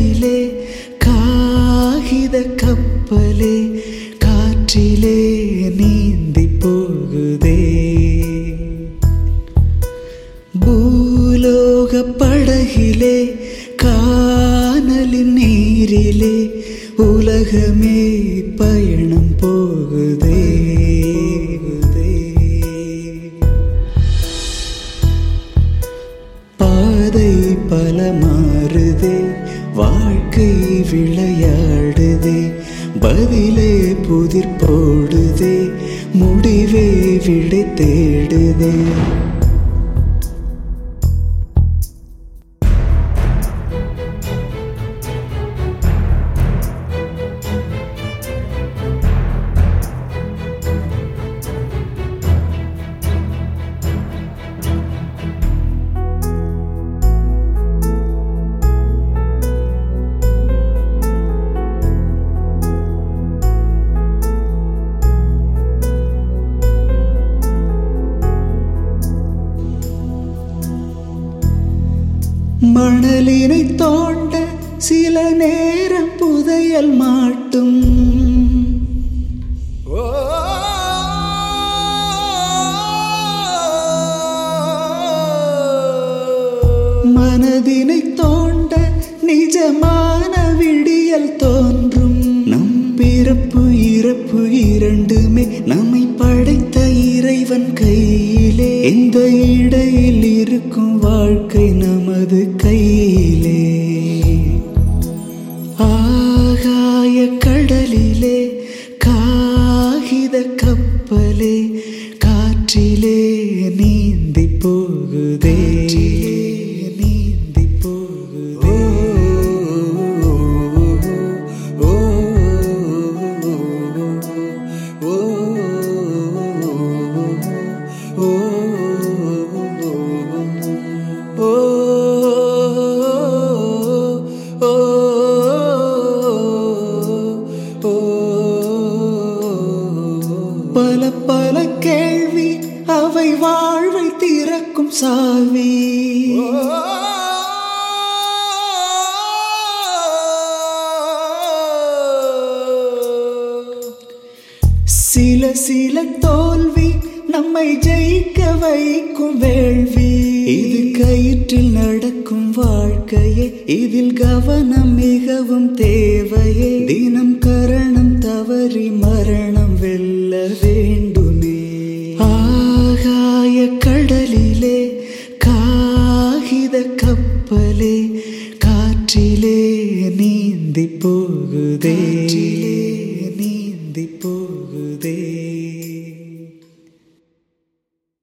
கடலிலே காகித கப்பலே காற்றிலே நீந்தி போகுதே பூலோக படகிலே கானலின் நீரிலே உலகமே பயணம் போகுதே பாதை பல மாறுதே வாழ்க்கை விளையாடுதே பதிலே புதிர் போடுதே முடிவே விடை தேடுதே மணலினை தோண்ட சில நேரம் புதையல் மாட்டும் மனதினை தோண்ட நிஜமான விடியல் தோன்றும் நம் பிறப்பு இறப்பு இரண்டுமே நம்மை படைத்த இறைவன் கையிலே எந்த இடையில் இருக்கும் வாழ்க்கை நமது கையிலே ஆகாய கடலிலே காகித கப்பலே காற்றிலே நீந்தி போகுதே நீந்தி போகுதே ஓ, ஓ, ஓ, பல பல கேள்வி அவை வாழ்வை திறக்கும் சாவி சில சில தோல்வி நம்மை ஜெயிக்க வைக்கும் வேள்வி இது கயிற்றில் நடக்கும் வாழ்க்கையே இதில் கவனம் மிகவும் தேவையே தினம் கரணம் தவறி மரணம் வெல்ல வேண்டுமே ஆகாய கடலிலே காகித கப்பலே காற்றிலே நீந்தி போகுதே